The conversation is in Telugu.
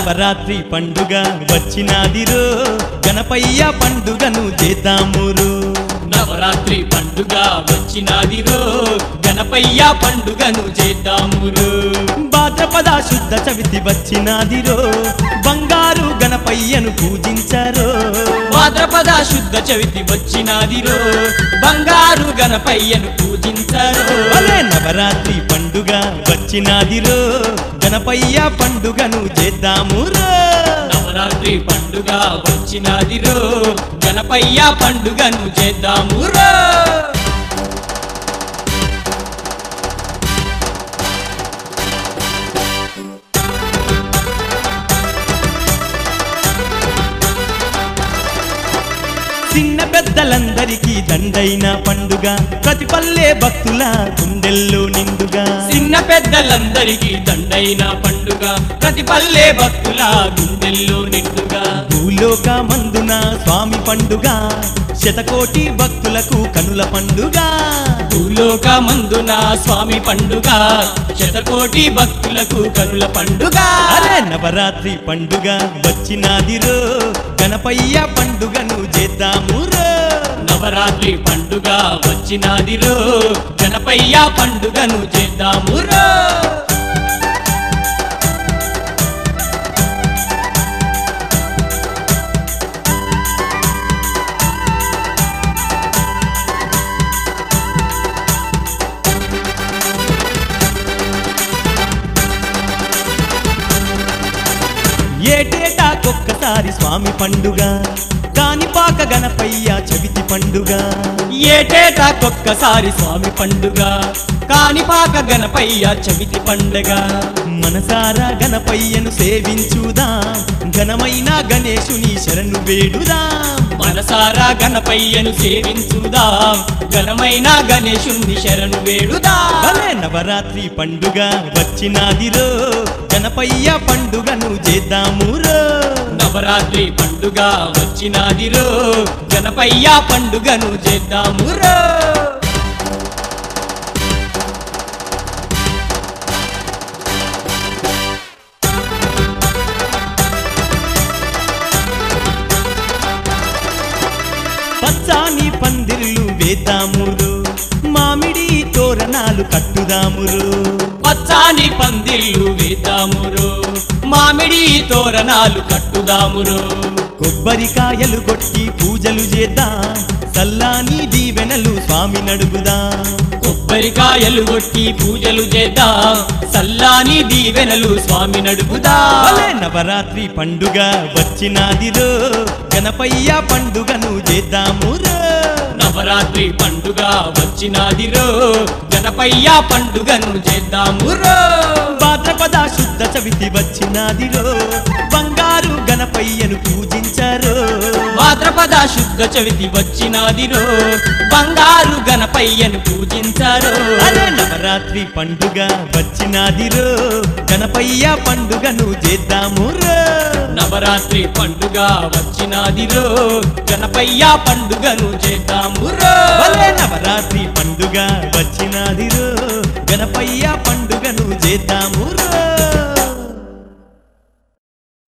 నవరాత్రి పండుగ వచ్చినాదిరో గణపయ్య పండుగను చేద్దామురు నవరాత్రి పండుగ వచ్చినాదిరో గణపయ్య పండుగను చేద్దామురు భాద్రపద శుద్ధ చవితి వచ్చినాదిరో బంగారు గణపయ్యను పూజించారో భాద్రపద శుద్ధ చవితి వచ్చినాదిరో బంగారు గణపయ్యను పూజించరు భలే నవరాత్రి పండుగ వచ్చినాదిరో గణపయ్య పండుగను చేద్దామురో నవరాత్రి పండుగ వచ్చినాదిరో గణపయ్య పండుగను చేద్దామురో చిన్న పెద్దలందరికీ దండైన పండుగ ప్రతి పల్లె భక్తుల గుండెల్లో నిండుగా చిన్న పెద్దలందరికీ దండైన పండుగ ప్రతి పల్లె భక్తుల గుండెల్లో నిండుగా భూలోక మందున స్వామి పండుగ శతకోటి భక్తులకు కనుల పండుగ భూలోక మందున స్వామి పండుగ శతకోటి భక్తులకు కనుల పండుగ అరే నవరాత్రి పండుగ వచ్చినాదిరో గణపయ్య పండుగను చేద్దామురో నవరాత్రి పండుగ వచ్చినాదిరో గణపయ్య పండుగను చేద్దామురో ఏటేటాకొక్కసారి స్వామి పండుగ కానిపాక గణపయ్య చవితి పండుగ ఏటేటాకొక్కసారి స్వామి పండుగ కానిపాక గణపయ్య చవితి పండుగ మనసారా గణపయ్యను సేవించుదా ఘనమైన గణేశుని శరణు వేడుదా మనసారా గణపయ్యను సేవించుదాం ఘనమైన గణేశుణ్ణి శరణు వేడుదా భలే నవరాత్రి పండుగ వచ్చినాదిరో గణపయ్య పండుగను చేద్దామురో నవరాత్రి పండుగ వచ్చినాదిరో గణపయ్య పండుగను చేద్దామురో పచ్చాని పందిర్లు వేద్దామురు మామిడి తోరణాలు కట్టుదామురు పచ్చాని పందిళ్ళు వేద్దామురో మామిడి తోరణాలు కట్టుదామురో కొబ్బరికాయలు కొట్టి పూజలు చేద్దాం సల్లాని దీవెనలు స్వామి నడుగుదా కొబ్బరికాయలు కొట్టి పూజలు చేద్దాం సల్లాని దీవెనలు స్వామి నడుపుదా భలే నవరాత్రి పండుగ వచ్చినాదిరో గణపయ్య పండుగను చేద్దామురో నవరాత్రి పండుగ వచ్చినాదిరో గణపయ్య పండుగను చేద్దామురో భాద్రపద శుద్ధ చవితి వచ్చినాదిరో బంగారు గణపయ్యను పూజించారో భాద్రపద శుద్ధ చవితి వచ్చినాదిరో బంగారు గణపయ్యను పూజించారు అరే నవరాత్రి పండుగ వచ్చినాదిరో గణపయ్య పండుగను చేద్దామురో నవరాత్రి పండుగ వచ్చినాదిరో గణపయ్య పండుగను చేద్దామురో భలే నవరాత్రి పండుగ వచ్చినాదిరో గణపయ్య పండుగను చేద్దామురో